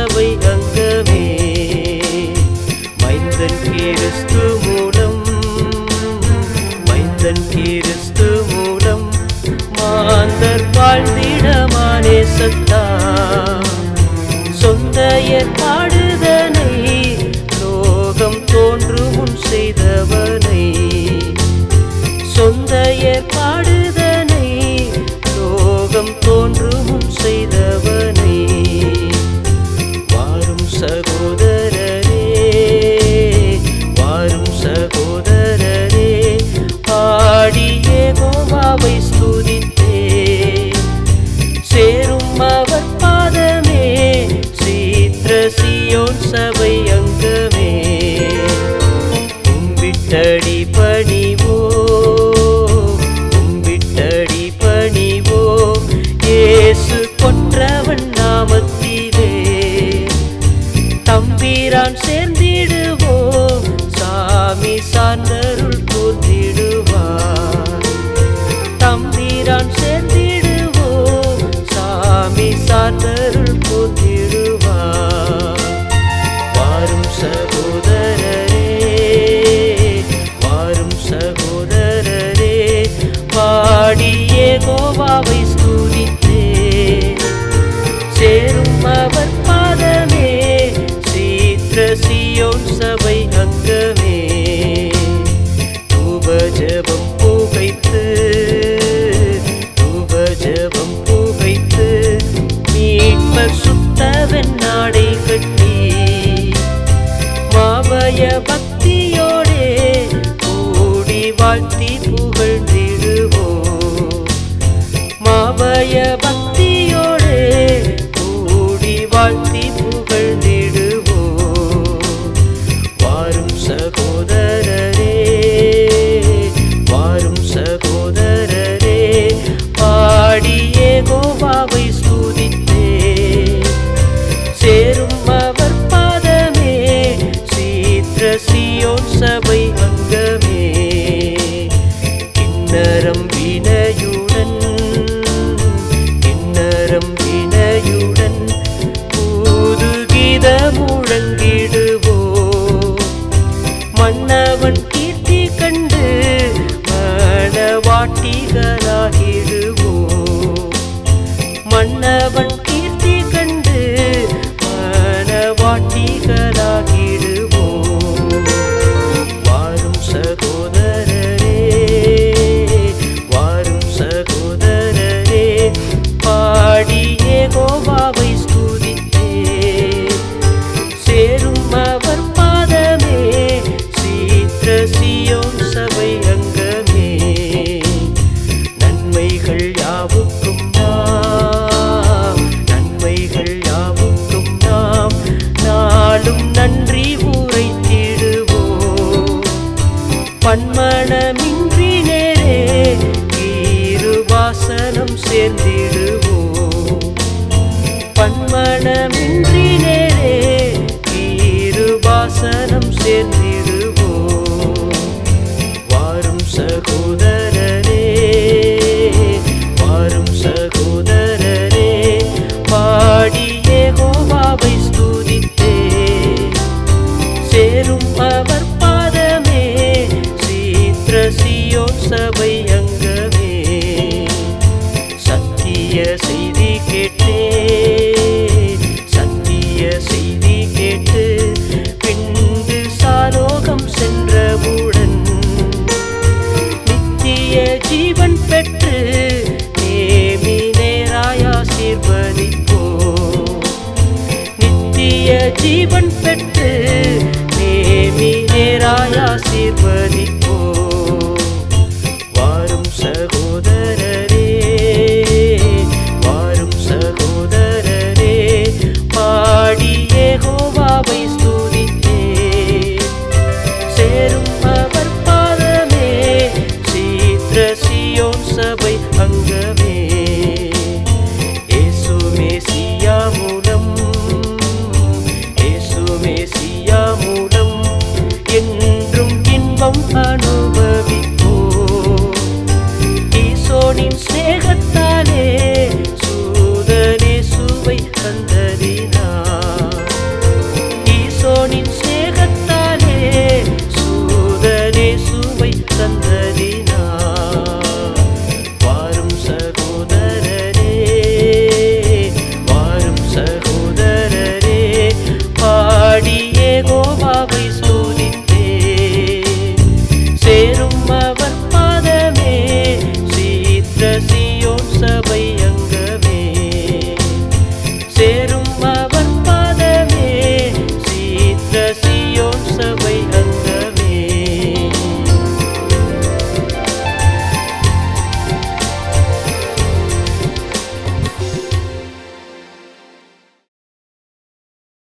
சபை அங்கமே மைந்தன் கிறிஸ்து மூலம் மைந்தன் கிறிஸ்து மூலம் மாந்தர் வாழ்ந்திடமானே சத்தா சொந்த ஏற்பாடுதனை லோகம் தோன்றும் முன் செய்தவனை சொந்த ஏற்பாடுதனை லோகம் தோன்றும் முன் செய்தவனை வாரும் சகோதரரே வாரும் சகோதரரே பாடியே கோவாவை ஸ்துதித்தே சேரும் அவர் பாதமே சீத்ர சியோன் சபை அங்கமே கும்பிட்டடி பணிவோ கும்பிட்டடி பணிவோ இயேசு கொன்றவன் நாமத்திலே தம்பீரான் சேர்ந்திடுவோம் சாமி சார்ந்தருள் கூர்ந்திடுவார் தம்பீரான் சேர்ந்திடுவோம் சாமி சார்ந்தருள் கூர்ந்திடுவார் வாரும் சகோதரரே வாரும் சகோதரரே பாடியே கோவாவை ஸ்துதித்தே சேரும் அவர் பாதமே சீத்ர சியோன் சபை அங்கமே தூப ஜபம் புகைத்து தூப ஜபம் புகைத்து மீட்பர் சுத்தவன் நாடை கட்டி மாவய பக்தியோடே கூடி வாழ்த்தி புகழ்ந்திடுவோம் மாவய பக்தியோடே கூடி வாழ்த்தி புகழ்ந்திடுவோம் வாரும் சகோதரரே வாரும் சகோதரரே பாடியே கோவாவை ஸ்துதித்தே சேரும் அவர் பாதமே சீத்ர சியோன் சபை அங்கமே கிண்ணறம் வினையுடன் கிண்ணறம் வினையுடன் புது கீத முழங்கிடுவோ மன்னவன் கீர்த்தி கண்டு மணவாட்டிகளாகிடுவோ மன்னவன் கீர்த்தி கண்டு மணவாட்டிகளாகிடுவோம் வாரும் சகோதரரே வாரும் சகோதரரே பாடியே கோவாவை ஸ்துதித்தே சேரும் அவர் பாதமே சீத்ர சியோன் சபை அங்கமே நன்மைகள் யாவுக்கும் நாம் நன்மைகள் யாவுக்கும் நாம் நாளும் நன்றி உரைத்திடுவோம் பன்மணமின்றி நேரே இருவாசனம் சேர்ந்திடுவோம் பன்மணமின்றி நேரே இருவாசனம் சேர்ந்திடுவோம் வாரும் சகோதரரே வாரும் சகோதரரே பாடியே கோவாவை ஸ்துதித்தே சேரும் அவர் பாதமே சீத்ர சியோன் சபை அங்கமே சத்திய செய்தி கேட்டே சத்திய செய்தி கேட்டு பின்பு சாலோகம் சென்றவுடன் நித்திய ஜீவன் பெற்று நேமி நேராய் ஆசீர்வதிப்போ நித்திய ஜீவன் பெற்று